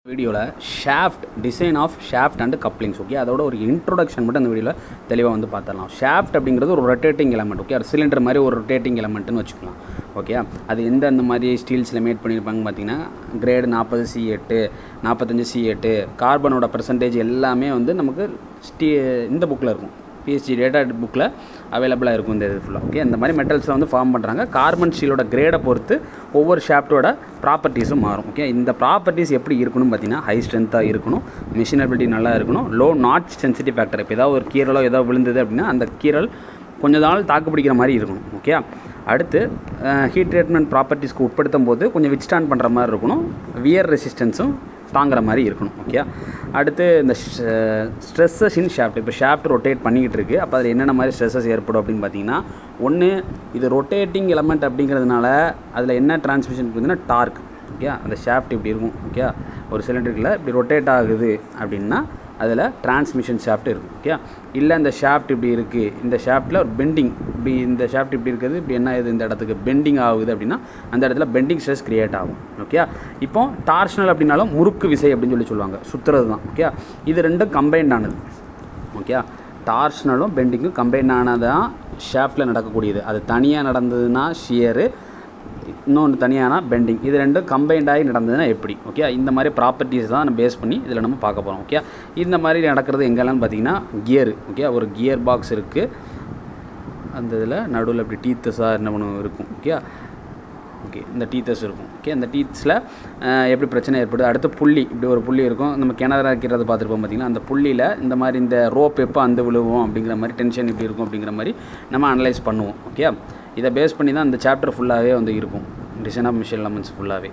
வீடியோவில் shaft design of shaft and couplings okay அதோட ஒரு இன்ட்ரோடக்ஷன் மட்டும் அந்த வீடியோவில் தெளிவாக வந்து பார்த்துடலாம் ஷாஃப்ட் அப்படிங்கிறது ஒரு ரொட்டேட்டிங் எலமெண்ட் ஓகே ஒரு சிலிண்டர் மாதிரி ஒரு ரொட்டேட்டிங் எலமெண்ட்னு வச்சுக்கலாம் ஓகே அது எந்த அந்த மாதிரி ஸ்டீல்ஸில் மேட் பண்ணியிருப்பாங்க பார்த்தீங்கன்னா கிரேடு நாற்பது சி எட்டு நாற்பத்தஞ்சு சி எட்டு கார்பனோட பர்சன்டேஜ் எல்லாமே வந்து நமக்கு ஸ்டீ இந்த புக்கில் இருக்கும் பிஎஸ்சி டேட்டா புக்கில் அவைலபிளாக இருக்கும் இந்த இது ஃபுல்லாக ஓகே இந்த மாதிரி மெட்டல்ஸில் வந்து ஃபார்ம் பண்ணுறாங்க கார்பன் ஸ்டீலோட கிரேடை பொறுத்து ஒவ்வொரு ஷாஃப்ட்டோட ப்ராப்பர்ட்டிஸும் மாறும் ஓகே இந்த ப்ராப்பர்ட்டிஸ் எப்படி இருக்கணும் பார்த்தீங்கன்னா ஹை ஸ்ட்ரென்த்தாக இருக்கணும் மிஷினபிலிட்டி நல்லா இருக்கணும் லோ நாட் சென்சிட்டிவ் ஃபேக்டர் இப்போ ஏதாவது ஒரு கீரலோ ஏதோ விழுந்தது அப்படின்னா அந்த கீரல் கொஞ்ச நாள் தாக்கு பிடிக்கிற மாதிரி இருக்கணும் ஓகே அடுத்து ஹீட் ட்ரீட்மெண்ட் ப்ராப்பர்ட்டிஸ்க்கு உட்படுத்தும் போது கொஞ்சம் விட்ஸ்டாண்ட் பண்ணுற மாதிரி இருக்கணும் வியர் ரெசிஸ்டன்ஸும் தாங்குற மாதிரி இருக்கணும் ஓகே அடுத்து இந்த ஸ்ட்ரெஸ்ஸஸ் இன் ஷாஃப்ட் இப்போ ஷாஃப்ட் ரொட்டேட் பண்ணிக்கிட்டு இருக்குது அப்போ அதில் என்னென்ன மாதிரி ஸ்ட்ரெஸ்ஸஸ் ஏற்படும் அப்படின்னு பார்த்தீங்கன்னா ஒன்று இது ரொட்டேட்டிங் எலமெண்ட் அப்படிங்கிறதுனால அதில் என்ன டிரான்ஸ்மிஷன் இருக்குதுன்னா டார்க் ஓகே அந்த ஷாஃப்ட் இப்படி இருக்கும் ஓகே ஒரு சிலிண்டருக்குள்ள இப்படி ரொட்டேட் ஆகுது அப்படின்னா அதில் டிரான்ஸ்மிஷன் ஷாஃப்ட் இருக்கும் ஓகே இல்லை இந்த ஷாஃப்ட் இப்படி இருக்குது இந்த ஷாஃப்ட்டில் ஒரு பெண்டிங் இப்படி இந்த ஷாஃப்ட் இப்படி இருக்குது இப்படி என்ன இது இந்த இடத்துக்கு பெண்டிங் ஆகுது அப்படின்னா அந்த இடத்துல பெண்டிங் ஸ்ட்ரெஸ் கிரியேட் ஆகும் ஓகே இப்போ டார்ஷனல் அப்படின்னாலும் முறுக்கு விசை அப்படின்னு சொல்லி சொல்லுவாங்க சுற்றுறது தான் ஓகே இது ரெண்டும் கம்பைன்ட் ஆனது ஓகே டார்ஷனலும் பெண்டிங்கும் கம்பைன் ஆனதான் ஷாஃப்ட்டில் நடக்கக்கூடியது அது தனியாக நடந்ததுன்னா ஷியரு இன்னொன்று தனியானா பெண்டிங் இது ரெண்டும் கம்பைண்ட் ஆகி நடந்ததுன்னா எப்படி ஓகே இந்த மாதிரி ப்ராப்பர்ட்டிஸ் தான் நம்ம பேஸ் பண்ணி இதில் நம்ம பார்க்க போகிறோம் ஓகே இந்த மாதிரி நடக்கிறது எங்கெல்லாம் பார்த்தீங்கன்னா கியர் ஓகே ஒரு கியர் பாக்ஸ் இருக்குது அந்த இதில் நடுவில் இப்படி டீத்தஸாக என்ன பண்ணும் இருக்கும் ஓகே ஓகே இந்த டீத்தஸ் இருக்கும் ஓகே இந்த டீத்ஸில் எப்படி பிரச்சனை ஏற்படுது அடுத்து புள்ளி இப்படி ஒரு புள்ளி இருக்கும் நம்ம கிணறு வைக்கிறது பார்த்துருப்போம் பார்த்திங்கன்னா அந்த புள்ளியில் இந்த மாதிரி இந்த ரோப் எப்போ அந்த விழுவோம் அப்படிங்கிற மாதிரி டென்ஷன் இப்படி இருக்கும் அப்படிங்கிற மாதிரி நம்ம அனலைஸ் பண்ணுவோம் ஓகே இதை பேஸ் பண்ணி தான் இந்த சாப்டர் ஃபுல்லாகவே வந்து இருக்கும் டிசைன் ஆஃப் மிஷின் லெமன்ஸ் ஃபுல்லாகவே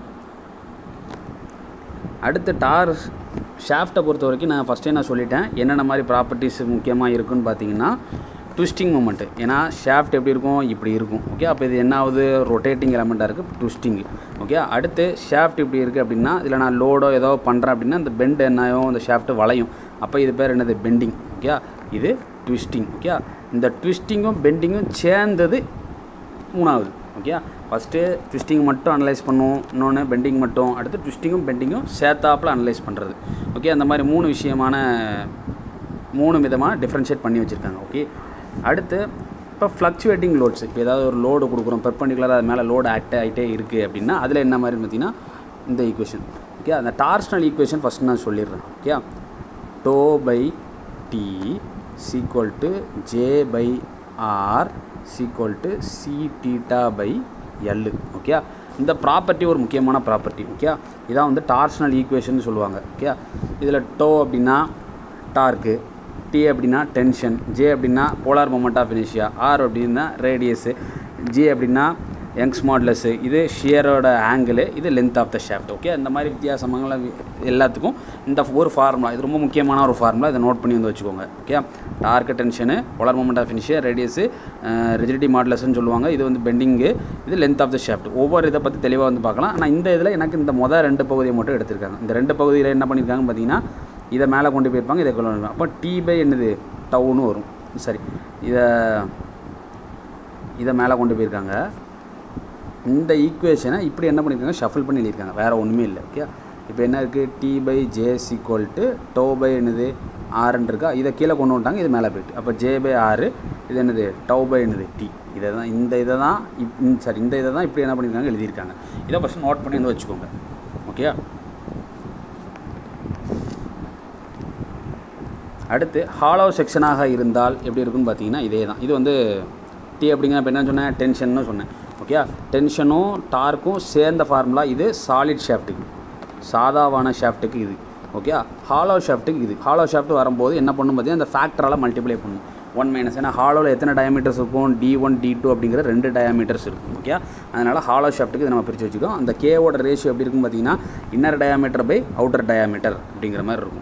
அடுத்து டார் ஷாஃப்ட்டை பொறுத்த வரைக்கும் நான் ஃபஸ்ட்டே நான் சொல்லிட்டேன் என்னென்ன மாதிரி ப்ராப்பர்ட்டிஸ் முக்கியமாக இருக்குன்னு பார்த்தீங்கன்னா ட்விஸ்டிங் மூமெண்ட்டு ஏன்னா ஷாஃப்ட் எப்படி இருக்கும் இப்படி இருக்கும் ஓகே அப்போ இது என்ன ஆகுது ரொட்டேட்டிங் எலமெண்ட்டாக இருக்குது ட்விஸ்டிங் ஓகே அடுத்து ஷாஃப்ட் இப்படி இருக்குது அப்படின்னா இதில் நான் லோடோ ஏதோ பண்ணுறேன் அப்படின்னா அந்த பெண்ட் என்னாயும் அந்த ஷாஃப்ட் வளையும் அப்போ இது பேர் என்னது பெண்டிங் ஓகே இது ட்விஸ்டிங் ஓகே இந்த ட்விஸ்டிங்கும் பெண்டிங்கும் சேர்ந்தது மூணாவது ஓகே ஃபஸ்ட்டு ட்விஸ்டிங் மட்டும் அனலைஸ் பண்ணுவோம் இன்னொன்று பெண்டிங் மட்டும் அடுத்து ட்விஸ்டிங்கும் பெண்டிங்கும் சேர்த்தாப்பில் அனலைஸ் பண்ணுறது ஓகே அந்த மாதிரி மூணு விஷயமான மூணு விதமாக டிஃப்ரென்ஷியேட் பண்ணி வச்சுருக்காங்க ஓகே அடுத்து இப்போ ஃப்ளக்சுவேட்டிங் லோட்ஸ் இப்போ ஏதாவது ஒரு லோடு கொடுக்குறோம் பெர்பண்டிகுலராக அது மேலே லோடு ஆக்ட் ஆகிட்டே இருக்குது அப்படின்னா அதில் என்ன மாதிரி பார்த்தீங்கன்னா இந்த ஈக்குவேஷன் ஓகே அந்த டார்ஸ்னல் ஈக்குவேஷன் ஃபஸ்ட் நான் சொல்லிடுறேன் okay tau by T equal to J by R equal to C theta by L okay இந்த ப்ராப்பர்ட்டி ஒரு முக்கியமான ப்ராப்பர்ட்டி ஓகே இதான் வந்து டார்ஷனல் ஈக்குவேஷன் சொல்லுவாங்க ஓகே இதில் டோ அப்படின்னா டார்க்கு டி அப்படின்னா டென்ஷன் ஜே அப்படின்னா போலார் மொமெண்ட் ஆஃப் இனிஷியா ஆர் அப்படின்னா ரேடியஸு ஜி அப்படின்னா யங்ஸ் மாடலஸு இது ஷியரோட ஆங்கிள் இது length of the shaft okay இந்த மாதிரி வித்தியாசமான எல்லாத்துக்கும் இந்த ஒரு ஃபார்முலா இது ரொம்ப முக்கியமான ஒரு ஃபார்முலா இதை நோட் பண்ணி வந்து வச்சுக்கோங்க okay torque tension polar moment of இனிஷியா ரேடியஸு ரிஜிடிட்டி மாடலஸ்ன்னு சொல்லுவாங்க இது வந்து பெண்டிங்கு இது லென்த் ஆஃப் த ஷாஃப்ட் ஒவ்வொரு இதை பற்றி தெளிவாக வந்து பார்க்கலாம் ஆனால் இந்த இதில் எனக்கு இந்த மொதல் ரெண்டு பகுதியை மட்டும் எடுத்திருக்காங்க இந்த ரெண்டு பகுதியில் என்ன பண்ணியிருக்காங்கன்னு பார்த்தீங்கன்னா இதை மேலே கொண்டு போயிருப்பாங்க இதை கொண்டு அப்போ டி பை என்னது டவுன்னு வரும் சரி இதை இதை மேலே கொண்டு போயிருக்காங்க இந்த ஈக்குவேஷனை இப்படி என்ன பண்ணியிருக்காங்க ஷஃபில் பண்ணி எழுதியிருக்காங்க வேறு ஒன்றுமே இல்லை ஓகே இப்போ என்ன இருக்குது T by J equal to tau by என்னது ஆறுன்னு இருக்கா இதை கீழே கொண்டு வந்துட்டாங்க இது மேலே போயிட்டு அப்போ ஜே பை ஆறு இது என்னது டவு பை என்னது டி இதை தான் இந்த இதை தான் இப் சாரி இந்த இதை தான் இப்படி என்ன பண்ணியிருக்காங்க எழுதியிருக்காங்க இதை ஃபஸ்ட் நோட் பண்ணி வந்து வச்சுக்கோங்க ஓகே அடுத்து ஹாலோ செக்ஷனாக இருந்தால் எப்படி இருக்குன்னு பார்த்தீங்கன்னா இதே தான் இது வந்து டி அப்படிங்கிற இப்போ என்ன சொன்னேன் டென்ஷன்னு சொன்னேன் ஓகே டென்ஷனும் டார்க்கும் சேர்ந்த ஃபார்முலா இது சாலிட் ஷாஃப்ட்டுக்கு சாதாவான ஷாஃப்ட்டுக்கு இது ஓகே ஹாலோ ஷாஃப்ட்டுக்கு இது ஹாலோ ஷாஃப்ட் வரும்போது என்ன பண்ணும் பார்த்தீங்கன்னா அந்த ஃபேக்டரால் மல்டிப்ளை பண்ணும் ஒன் மைனஸ் ஏன்னா ஹாலோவில் எத்தனை டயாமீட்டர்ஸ் இருக்கும் டி ஒன் டி டூ அப்படிங்கிற ரெண்டு டயாமீட்டர்ஸ் இருக்கும் ஓகே அதனால் ஹாலோ ஷாஃப்ட்டுக்கு இதை நம்ம பிரித்து வச்சுக்கோம் அந்த கேவோட ரேஷியோ எப்படி இருக்கும் பார்த்தீங்கன்னா inner diameter by outer diameter அப்படிங்கிற மாதிரி இருக்கும்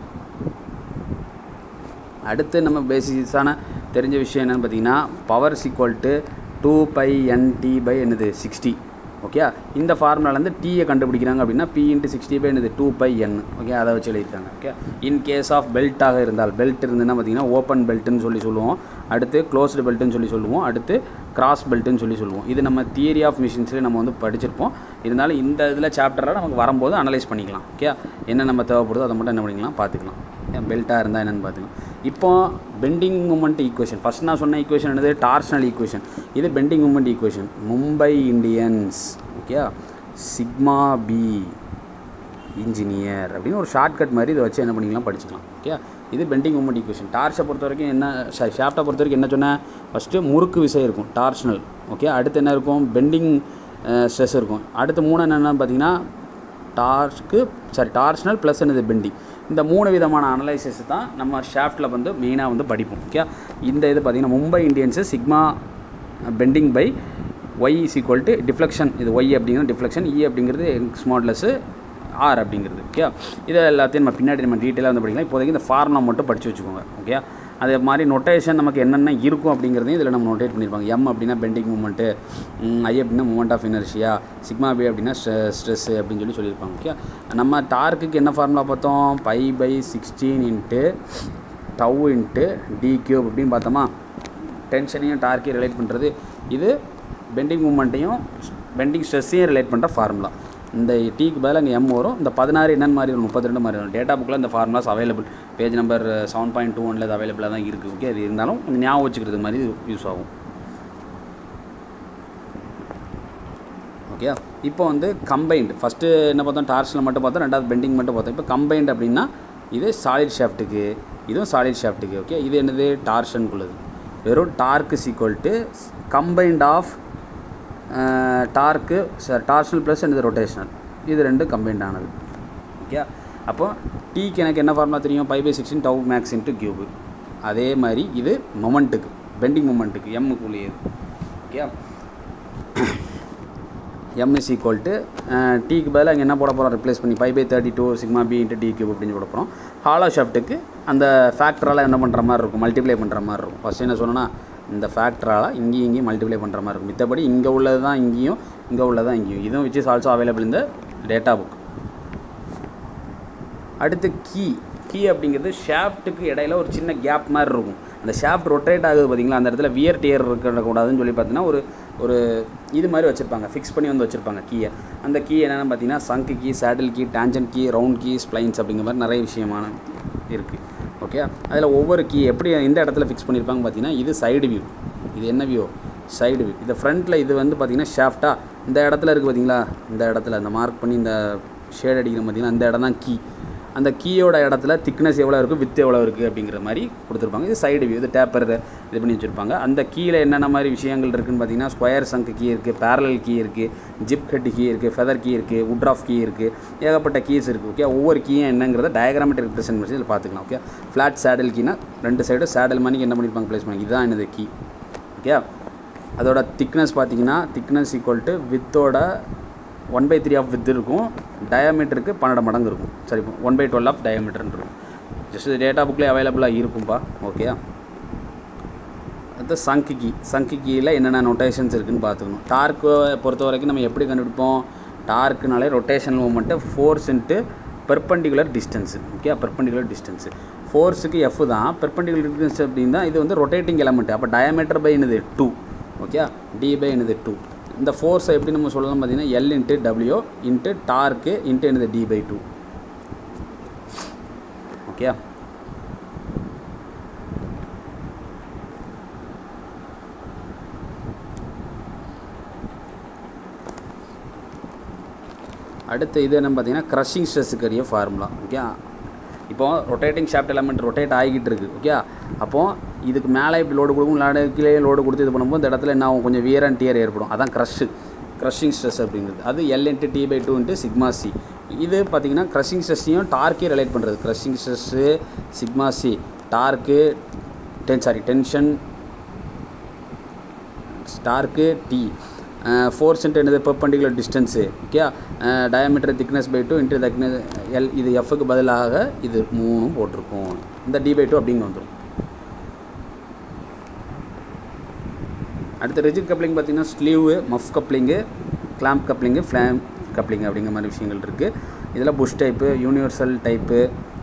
அடுத்து நம்ம பேசிக்ஸான தெரிஞ்ச விஷயம் என்னென்னு பார்த்தீங்கன்னா power equal to two pi NT by என்னது சிக்ஸ்டி ஓகே இந்த ஃபார்முலாலேருந்து டீயை கண்டுபிடிக்கிறாங்க அப்படின்னா பி இன்ட்டு சிக்ஸ்டி பை என்னது டூ பை என் ஓகே அதை வச்சு எழுதிட்டாங்க ஓகே இன் கேஸ் ஆஃப் பெல்ட்டாக இருந்தால் பெல்ட் இருந்துன்னா பார்த்தீங்கன்னா ஓப்பன் பெல்ட்டுன்னு சொல்லி சொல்லுவோம் அடுத்து க்ளோஸ்டு பெல்ட்டுன்னு சொல்லி சொல்லுவோம் அடுத்து கிராஸ் பெல்ட்டுன்னு சொல்லி சொல்லுவோம் இது நம்ம தியரி ஆஃப் மிஷின்ஸ்லேயே நம்ம வந்து படிச்சிருப்போம் இருந்தாலும் இந்த இதில் சாப்டரில் நமக்கு வரும்போது அனலைஸ் பண்ணிக்கலாம் ஓகே என்ன நம்ம தேவைப்படுதோ அதை மட்டும் என்ன பண்ணிக்கலாம் பார்த்துக்கலாம் பெல்ட்டாக இருந்தால் என்னென்னு பார்த்துக்கலாம் இப்போ பெண்டிங் மூமெண்ட் ஈக்குவேஷன் ஃபஸ்ட் நான் சொன்ன ஈக்குவேஷன் என்னது டார்ஷனல் ஈக்குவேஷன் இது bending moment equation Mumbai Indians okay sigma B engineer அப்படின்னு ஒரு ஷார்ட்கட் மாதிரி இதை வச்சு என்ன பண்ணிக்கலாம் படிச்சுக்கலாம் ஓகே இது பெண்டிங் மூமெண்ட் ஈக்குவேஷன் டார்ச்சை பொறுத்த வரைக்கும் என்ன ஷாஃப்டை பொறுத்த வரைக்கும் என்ன சொன்னேன் ஃபஸ்ட்டு முறுக்கு விசை இருக்கும் டார்ஷனல் ஓகே அடுத்து என்ன இருக்கும் பெண்டிங் ஸ்ட்ரெஸ் இருக்கும் அடுத்து மூணு என்னென்னு பார்த்தீங்கன்னா டார்க்கு சாரி டார்ஷனல் ப்ளஸ் என்னது பெண்டிங் இந்த மூணு விதமான அனலைசிஸ் தான் நம்ம ஷாஃப்ட்டில் வந்து மெயினாக வந்து படிப்போம் ஓகே இந்த இது பார்த்திங்கன்னா Mumbai Indians sigma bending by Y is equal to deflection இது ஒய் அப்படிங்கிறது டிஃப்ளெக்ஷன் இ அப்படிங்கிறது எக்ஸ் மாடலஸு ஆர் அப்படிங்கிறது ஓகே இதை எல்லாத்தையும் நம்ம பின்னாடி நம்ம டீட்டெயிலாக வந்து படிக்கலாம் இப்போதைக்கு இந்த ஃபார்முலா மட்டும் படித்து வச்சுக்கோங்க ஓகே அதே மாதிரி நொட்டேஷன் நமக்கு என்னென்ன இருக்கும் அப்படிங்கிறதையும் இதில் நம்ம நோட்டேட் பண்ணியிருப்பாங்க எம் அப்படின்னா பெண்டிங் மூமெண்ட்டு ஐ அப்படின்னா moment of inertia sigma B அப்படின்னா ஸ்ட்ரெஸ்ஸு அப்படின்னு சொல்லி சொல்லியிருப்பாங்க ஓகே நம்ம டார்க்குக்கு என்ன ஃபார்முலா பார்த்தோம் pi by sixteen into tau into D cube அப்படின்னு பார்த்தோமா டென்ஷனையும் டார்க்கையும் ரிலேட் பண்ணுறது இது பெண்டிங் மூமெண்ட்டையும் பெண்டிங் ஸ்ட்ரெஸ்ஸையும் ரிலேட் பண்ணுற ஃபார்முலா இந்த டீக்கு பதிலாக இங்கே எம் வரும் இந்த பதினாறு என்னென்னு மாதிரி வரும் முப்பத்தி ரெண்டு மாதிரி வரும் டேட்டா புக்கில் இந்த formulas available page number seven point two ஒனில் அது அவைலபிளாக தான் இருக்குது ஓகே அது இருந்தாலும் கொஞ்சம் ஞாபகம் வச்சுக்கிறது மாதிரி யூஸ் ஆகும் ஓகே இப்போ வந்து கம்பைன்டு ஃபஸ்ட்டு என்ன பார்த்தோம் டார்ஷனில் மட்டும் பார்த்தோம் ரெண்டாவது பெண்டிங் மட்டும் பார்த்தோம் இப்போ கம்பைன்டு அப்படின்னா இது சாலிட் ஷாஃப்ட்டுக்கு இதுவும் சாலிட் ஷாஃப்ட்டுக்கு ஓகே இது என்னது டார்ஷனுக்குள்ளது வெறும் torque equal to combined of torque சார் டார்ஷனல் ப்ளஸ் என்னது ரொட்டேஷனல் இது ரெண்டும் கம்பைன்ட் ஆனது ஓகே அப்போ டீக்கு எனக்கு என்ன ஃபார்முலா தெரியும் pi by sixteen tau max into cube அதே மாதிரி இது மொமெண்ட்டுக்கு பெண்டிங் மொமெண்ட்டுக்கு எம்முக்குள்ளேயே okay M is equal to டீக்கு பதிலாக இங்கே என்ன போட போகிறோம் ரிப்ளேஸ் பண்ணி pi by thirty two sigma B into D cube அப்படின்னு போட போகிறோம் ஹாலோ ஷாஃப்ட்டுக்கு அந்த ஃபேக்டரால் என்ன பண்ணுற மாதிரி இருக்கும் மல்டிப்ளை பண்ணுற மாதிரி இருக்கும் ஃபஸ்ட் என்ன சொன்னோன்னா இந்த ஃபேக்டரால் இங்கேயும் இங்கேயும் மல்டிப்ளை பண்ணுற மாதிரி இருக்கும் மித்தபடி இங்கே உள்ளது தான் இங்கேயும் இங்கே உள்ளது தான் இங்கேயும் இதுவும் விச் இஸ் ஆல்சோ அவைலபிள் இந்த டேட்டா புக் அடுத்து கீ கீ அப்படிங்கிறது ஷாஃப்ட்டுக்கு இடையில ஒரு சின்ன கேப் மாதிரி இருக்கும் அந்த ஷாஃப்ட் ரொட்டேட் ஆகுது பார்த்தீங்களா அந்த இடத்துல வியர் டியர் இருக்கக்கூடாதுன்னு சொல்லி பார்த்தீங்கன்னா ஒரு ஒரு இது மாதிரி வச்சுருப்பாங்க ஃபிக்ஸ் பண்ணி வந்து வச்சுருப்பாங்க கீயை அந்த கீ என்னென்னு பார்த்தீங்கன்னா sunk key saddle key tangent key round key splines அப்படிங்கிற மாதிரி நிறைய விஷயமான இருக்குது ஓகே அதில் ஒவ்வொரு கீ எப்படி எந்த இடத்துல ஃபிக்ஸ் பண்ணியிருப்பாங்க பார்த்தீங்கன்னா இது சைடு வியூ இது என்ன வியூ சைடு வியூ இந்த ஃப்ரண்ட்டில் இது வந்து பார்த்தீங்கன்னா ஷாஃப்டாக இந்த இடத்துல இருக்குது பார்த்தீங்களா இந்த இடத்துல இந்த மார்க் பண்ணி இந்த ஷேட் அடிக்கிற பார்த்தீங்கன்னா அந்த இடம் தான் கீ அந்த கீயோட இடத்துல திக்னஸ் எவ்வளோ இருக்குது வித் எவ்வளோ இருக்குது அப்படிங்கிற மாதிரி கொடுத்துருப்பாங்க இது சைடு வியூ இது டேப்பர் இது பண்ணி வச்சுருப்பாங்க அந்த கீழே என்னென்ன மாதிரி விஷயங்கள் இருக்குதுன்னு பார்த்தீங்கன்னா ஸ்கொயர் சங்க் கீ இருக்குது பேரலல் கீ இருக்குது ஜிப் ஹெட் கீ இருக்குது ஃபெதர் கீ இருக்குது உட் ஆஃப் கீ இருக்குது ஏகப்பட்ட கீஸ் இருக்குது ஓகே ஒவ்வொரு கீயும் என்னங்கிறத டயக்ராமெட்ரிக் ப்ரெசென்ட் பண்ணி இதில் பார்த்துக்கலாம் ஓகே ஃப்ளாட் சேடல் கீனா ரெண்டு சைடும் சேடல் மணிக்கு என்ன பண்ணியிருப்பாங்க ப்ளேஸ் பண்ணி இதுதான் என்னது கீ ஓகே அதோட திக்னஸ் பார்த்தீங்கன்னா திக்னஸ் ஈக்குவல் டு வித்தோட one by three of width இருக்கும் டயாமீட்டருக்கு பன்னெண்டு மடங்கு இருக்கும் சரி ஒன் பை டுவெல் ஆஃப் டயாமீட்டர்னு இருக்கும் ஜஸ்ட் டேட்டா புக்லேயே அவைலபிளாக இருக்கும்பா ஓகே அடுத்து சங்கு கீ சங்கு கீயில் என்னென்ன நொட்டேஷன்ஸ் இருக்குதுன்னு பார்த்துக்கணும் டார்க்கு பொறுத்த வரைக்கும் நம்ம எப்படி கண்டுபிடிப்போம் டார்க்குனாலே rotation moment force into perpendicular distance okay perpendicular distance ஃபோர்ஸுக்கு எஃப் தான் பெர்பண்டிகுலர் டிஸ்டன்ஸ் அப்படின்னா இது வந்து ரொட்டேட்டிங் எலமெண்ட் அப்போ டயாமீட்டர் பை என்னது டூ ஓகே டி பை என்னது டூ இந்த ஃபோர்ஸை எப்படி நம்ம சொல்லலாம் பார்த்தீங்கன்னா L into W into torque into என்னது டி பை டூ ஓகே அடுத்து இது என்ன பார்த்தீங்கன்னா க்ரஷிங் ஸ்ட்ரெஸ்ஸுக்குரிய ஃபார்முலா ஓகே இப்போ ரொட்டேட்டிங் ஷாஃப்ட் எலமெண்ட் ரொட்டேட் ஆகிக்கிட்டு இருக்குது ஓகே அப்போது இதுக்கு மேலே இப்படி லோடு கொடுக்கும் லாடு கீழே லோடு கொடுத்து இது பண்ணும்போது இந்த இடத்துல என்ன ஆகும் கொஞ்சம் வியர் அண்ட் டியர் ஏற்படும் அதான் க்ரஷ்ஷு க்ரஷிங் ஸ்ட்ரெஸ் அப்படிங்கிறது அது L into D by two into sigma C இது பார்த்தீங்கன்னா க்ரஷிங் ஸ்ட்ரெஸ்ஸையும் டார்க்கே ரிலேட் பண்ணுறது crushing stress sigma C torque ten sorry tension torque T force and என்னது perpendicular distance okay diameter thickness by two into thickness L இது எஃப்க்கு பதிலாக இது மூணும் போட்டிருக்கோம் இந்த டி பை டூ அப்படிங்க வந்துடும் அடுத்து ரிஜிட் கப்ளிங் பார்த்தீங்கன்னா sleeve muff coupling clamp coupling flange coupling அப்படிங்கிற மாதிரி விஷயங்கள் இருக்குது இதில் bush type universal type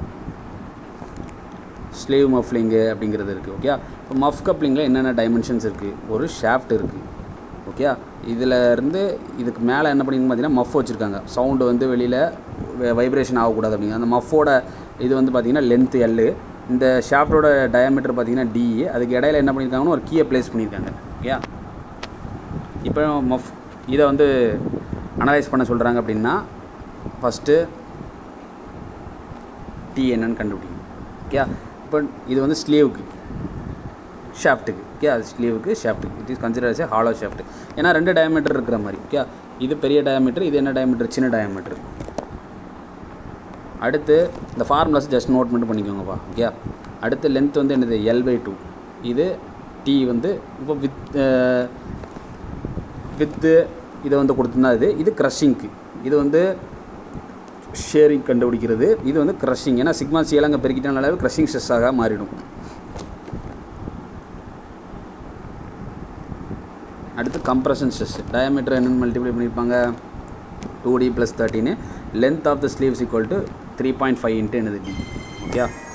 sleeve muffling அப்படிங்கிறது இருக்குது ஓகே இப்போ மஃப் கப்ளிங்கில் என்னென்ன டைமென்ஷன்ஸ் இருக்குது ஒரு ஷாஃப்ட் இருக்குது ஓகே இதில் இருந்து இதுக்கு மேலே என்ன பண்ணிங்க பார்த்தீங்கன்னா மஃப் வச்சுருக்காங்க சவுண்டு வந்து வெளியில் வைப்ரேஷன் ஆகக்கூடாது அப்படிங்க அந்த மஃபோட இது வந்து பார்த்திங்கன்னா லென்த்து எல்லு இந்த ஷாஃப்டோட டயாமீட்டர் பார்த்தீங்கன்னா டி அதுக்கு இடையில என்ன பண்ணியிருக்காங்கன்னா ஒரு கீயை ப்ளேஸ் பண்ணியிருக்காங்க ஓகே இப்போ மஃப் இதை வந்து அனலைஸ் பண்ண சொல்கிறாங்க அப்படின்னா ஃபஸ்ட்டு டி என்னன்னு கண்டுபிடிங்க ஓகே இப்போ இது வந்து ஸ்லீவுக்கு ஷாஃப்ட்டுக்கு ஓகே அது ஸ்லீவுக்கு ஷாஃப்ட்டுக்கு it is consider a hollow shaft ஏன்னா ரெண்டு டயமீட்டர் இருக்கிற மாதிரி ஓகே இது பெரிய டயமீட்டர் இது என்ன டயமீட்டர் சின்ன டயமீட்டர் அடுத்து இந்த ஃபார்முலாஸ் ஜஸ்ட் நோட் மட்டும் பண்ணிக்கோங்கப்பா ஓகே அடுத்து லென்த் வந்து என்னது எல் பை டூ இது டி வந்து இப்போ வித் வித்து இதை வந்து கொடுத்துருந்தா இது இது க்ரஷிங்க்கு இது வந்து ஷேரிங் கண்டுபிடிக்கிறது இது வந்து க்ரஷிங் ஏன்னா சிக்மா சிஎல் அங்கே பெருக்கிட்டனால க்ரஷிங் ஸ்ட்ரெஸ்ஸாக மாறிடும் அடுத்து கம்ப்ரஷன் ஸ்ட்ரெஸ் டயமீட்டர் என்னென்னு மல்டிப்ளை பண்ணியிருப்பாங்க டூ டி ப்ளஸ் தேர்ட்டின்னு length of the sleeves equal to three point five into என்னது டி ஓகே